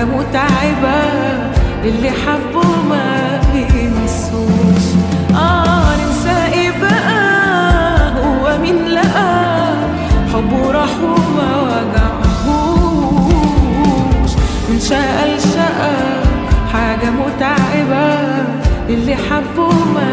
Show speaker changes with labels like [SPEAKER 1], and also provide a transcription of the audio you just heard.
[SPEAKER 1] حاجة متعبة اللي حبه ما بينسوش اه ننسى ايه بقى هو مين لقى حبه راح وما وجعهوش من شقى لشقى حاجة متعبة اللي حبه ما